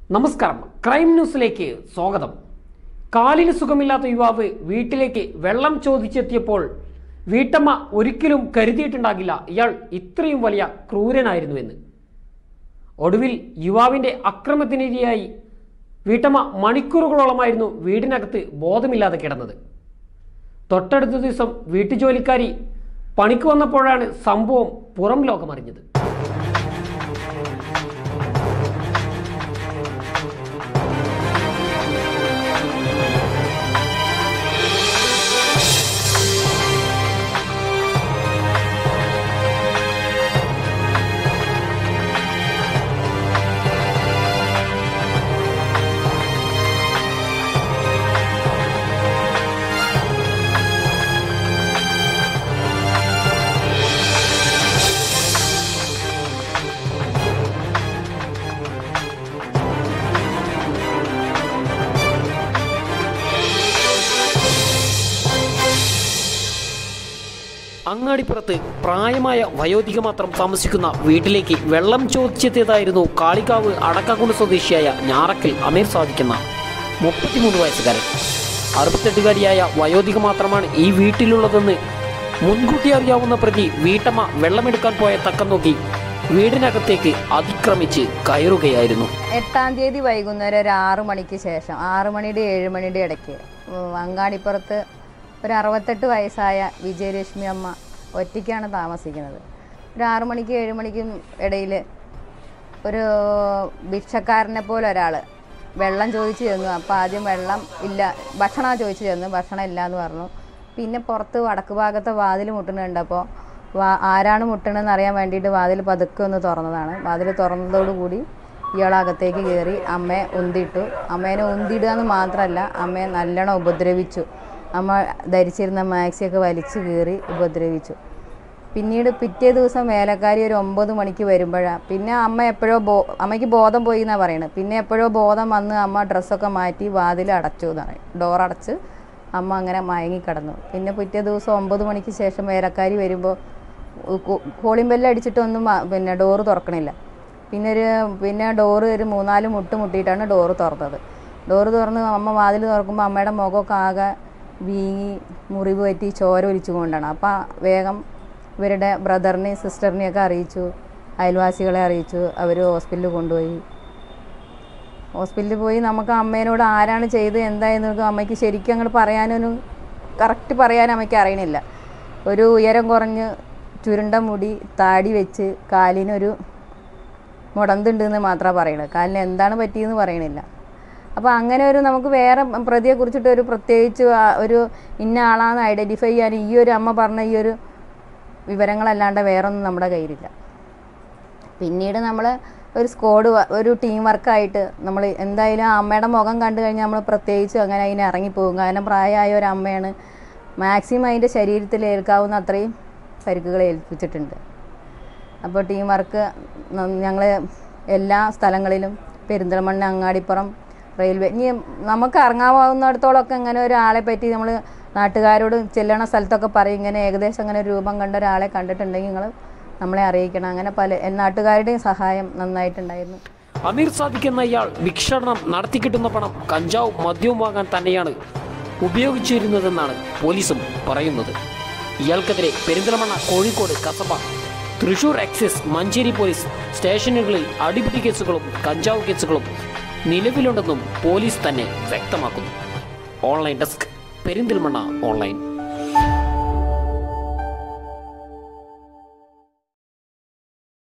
നമസ്കാരം ക്രൈം ന്യൂസിലേക്ക് സ്വാഗതം കാലിന് സുഖമില്ലാത്ത യുവാവ് വീട്ടിലേക്ക് വെള്ളം ചോദിച്ചെത്തിയപ്പോൾ വീട്ടമ്മ ഒരിക്കലും കരുതിയിട്ടുണ്ടാകില്ല ഇയാൾ ഇത്രയും വലിയ ക്രൂരനായിരുന്നുവെന്ന് ഒടുവിൽ യുവാവിന്റെ അക്രമത്തിനിരയായി വീട്ടമ്മ മണിക്കൂറുകളോളമായിരുന്നു വീടിനകത്ത് ബോധമില്ലാതെ കിടന്നത് തൊട്ടടുത്ത ദിവസം വീട്ടുജോലിക്കാരി പണിക്ക് വന്നപ്പോഴാണ് സംഭവം പുറം ലോകമറിഞ്ഞത് അങ്ങാടിപ്പുറത്ത് പ്രായമായ വയോധിക മാത്രം താമസിക്കുന്ന വീട്ടിലേക്ക് വെള്ളം ചോദിച്ചെത്തിയതായിരുന്നു കാളികാവ് അടക്കാക്കുണ്ട് സ്വദേശിയായ ഞാറക്കൽ അമീർ സാധിക്കുന്ന മുപ്പത്തിമൂന്ന് വയസ്സുകാരൻ അറുപത്തെട്ടുകാരിയായ വയോധിക മാത്രമാണ് ഈ വീട്ടിലുള്ളതെന്ന് മുൻകൂട്ടി അറിയാവുന്ന പ്രതി വീട്ടമ്മ വെള്ളമെടുക്കാൻ പോയ തക്കം നോക്കി വീടിനകത്തേക്ക് അതിക്രമിച്ച് കയറുകയായിരുന്നു എട്ടാം തീയതി വൈകുന്നേരം ഒരു ആറു മണിക്ക് ശേഷം ആറു മണിയുടെ ഏഴ് മണിയുടെ ഇടയ്ക്ക് ഉം, അങ്ങാടിപ്പുറത്ത് ഒരു അറുപത്തെട്ട് വയസ്സായ വിജയലക്ഷ്മി അമ്മ ഒറ്റയ്ക്കാണ് താമസിക്കുന്നത് ഒരു ആറു മണിക്ക് ഏഴ് മണിക്കും ഇടയിൽ ഒരു ഭിക്ഷക്കാരനെ പോലെ ഒരാൾ വെള്ളം ചോദിച്ചു ചെന്നു അപ്പോൾ ആദ്യം വെള്ളം ഇല്ല ഭക്ഷണം ചോദിച്ചു ചെന്നു ഭക്ഷണം ഇല്ല എന്ന് പറഞ്ഞു പിന്നെ പുറത്ത് വടക്ക് ഭാഗത്തെ വാതിൽ മുട്ടുന്നുണ്ടപ്പോൾ വാ ആരാണ് മുട്ടണമെന്ന് അറിയാൻ വേണ്ടിയിട്ട് വാതിൽ പതുക്കെ ഒന്ന് തുറന്നതാണ് വാതിൽ തുറന്നതോടുകൂടി ഇയാൾ അകത്തേക്ക് കയറി അമ്മയെ ഉന്തിയിട്ടു അമ്മേനെ ഉന്തിയിടുക എന്ന് മാത്രമല്ല അമ്മയെ നല്ലോണം ഉപദ്രവിച്ചു അമ്മ ധരിച്ചിരുന്ന മാക്സിയൊക്കെ വലിച്ചു കീറി ഉപദ്രവിച്ചു പിന്നീട് പിറ്റേ ദിവസം വേലക്കാരി ഒരു ഒമ്പത് മണിക്ക് വരുമ്പോഴാണ് പിന്നെ അമ്മ എപ്പോഴോ ബോ അമ്മയ്ക്ക് ബോധം പോയി എന്നാണ് പറയുന്നത് പിന്നെ എപ്പോഴോ ബോധം വന്ന് അമ്മ ഡ്രസ്സൊക്കെ മാറ്റി വാതിൽ അടച്ചു എന്ന് പറയും ഡോർ അടച്ച് അമ്മ അങ്ങനെ മയങ്ങിക്കിടന്നു പിന്നെ പിറ്റേ ദിവസം ഒമ്പത് മണിക്ക് ശേഷം വേലക്കാരി വരുമ്പോൾ കോളിംഗ് ബെല്ല് അടിച്ചിട്ടൊന്നും മ- പിന്നെ ഡോറ് തുറക്കണില്ല പിന്നെ ഒരു പിന്നെ ഡോറ് ഒരു മൂന്നാല് മുട്ട് മുട്ടിയിട്ടാണ് ഡോറ് തുറന്നത് ഡോറ് തുറന്ന് അമ്മ വാതിൽ തുറക്കുമ്പോൾ അമ്മയുടെ മുഖമൊക്കെ ആകെ വീങ്ങി മുറിവ് പറ്റി ചോര ഒലിച്ചുകൊണ്ടാണ് അപ്പം വേഗം ഇവരുടെ ബ്രദറിനെയും സിസ്റ്ററിനെയൊക്കെ അറിയിച്ചു അയൽവാസികളെ അറിയിച്ചു അവർ ഹോസ്പിറ്റലിൽ കൊണ്ടുപോയി ഹോസ്പിറ്റലിൽ പോയി നമുക്ക് അമ്മേനോട് ആരാണ് ചെയ്ത് എന്തായെന്ന് നമുക്ക് അമ്മയ്ക്ക് ശരിക്കും അങ്ങോട്ട് പറയാനൊന്നും കറക്റ്റ് പറയാൻ അമ്മയ്ക്ക് അറിയണില്ല ഒരു ഉയരം കുറഞ്ഞ് ചുരുണ്ട മുടി താടി വെച്ച് കാലിനൊരു മുടന്തുണ്ടെന്ന് മാത്രമാണ് പറയണത് കാലിന് എന്താണ് പറ്റിയെന്ന് പറയണില്ല അപ്പോൾ അങ്ങനെ ഒരു നമുക്ക് വേറെ പ്രതിയെ കുറിച്ചിട്ട് ഒരു പ്രത്യേകിച്ച് ആ- ഒരു ഇന്ന ആളാന്ന് ഐഡൻറ്റിഫൈ ചെയ്യാൻ ഈ ഒരു അമ്മ പറഞ്ഞ ഈ ഒരു വിവരങ്ങളല്ലാണ്ട് വേറൊന്നും നമ്മുടെ കയ്യിലില്ല പിന്നീട് നമ്മൾ ഒരു സ്ക്വാഡ് ഒരു ടീം വർക്കായിട്ട് നമ്മൾ എന്തായാലും ആ അമ്മയുടെ മുഖം കണ്ടു കഴിഞ്ഞാൽ നമ്മൾ പ്രത്യേകിച്ച് അങ്ങനെ അതിനെ ഇറങ്ങിപ്പോകും കാരണം പ്രായമായ ഒരു അമ്മയാണ് മാക്സിമം അതിൻ്റെ ശരീരത്തിൽ ഏൽക്കാവുന്ന അത്രയും പരിക്കുകൾ ഏൽപ്പിച്ചിട്ടുണ്ട് അപ്പോൾ ടീം വർക്ക് ഞങ്ങൾ എല്ലാ സ്ഥലങ്ങളിലും പെരിന്തൽമണ്ണ അങ്ങാടിപ്പുറം റെയിൽവേ ഇനി നമുക്ക് ഇറങ്ങാവുന്നിടത്തോളമൊക്കെ ഇങ്ങനെ ഒരാളെ പറ്റി നമ്മൾ നാട്ടുകാരോട് ചെല്ലണ സ്ഥലത്തൊക്കെ പറയും ഇങ്ങനെ ഏകദേശം അങ്ങനെ ഒരു രൂപം കണ്ട ഒരാളെ കണ്ടിട്ടുണ്ടെങ്കിൽ നിങ്ങൾ നമ്മളെ അറിയിക്കണം അങ്ങനെ പല നാട്ടുകാരുടെയും സഹായം നന്നായിട്ടുണ്ടായിരുന്നു അമീർ സാദിഖ് എന്ന ഇയാൾ ഭിക്ഷണം നടത്തിക്കിട്ടുന്ന പണം കഞ്ചാവും മദ്യവും വാങ്ങാൻ തന്നെയാണ് ഉപയോഗിച്ചിരുന്നതെന്നാണ് പോലീസും പറയുന്നത് ഇയാൾക്കെതിരെ പെരിന്തൽമണ്ണ കോഴിക്കോട് കസബ തൃശൂർ എക്സൈസ് മഞ്ചേരി പോലീസ് സ്റ്റേഷനുകളിൽ അടിപിടി കേസുകളും കഞ്ചാവ് കേസുകളും നിലവിലുണ്ടെന്നും പോലീസ് തന്നെ വ്യക്തമാക്കുന്നു ഓൺലൈൻ ഡെസ്ക് പെരിന്തൽമണ്ണ ഓൺലൈൻ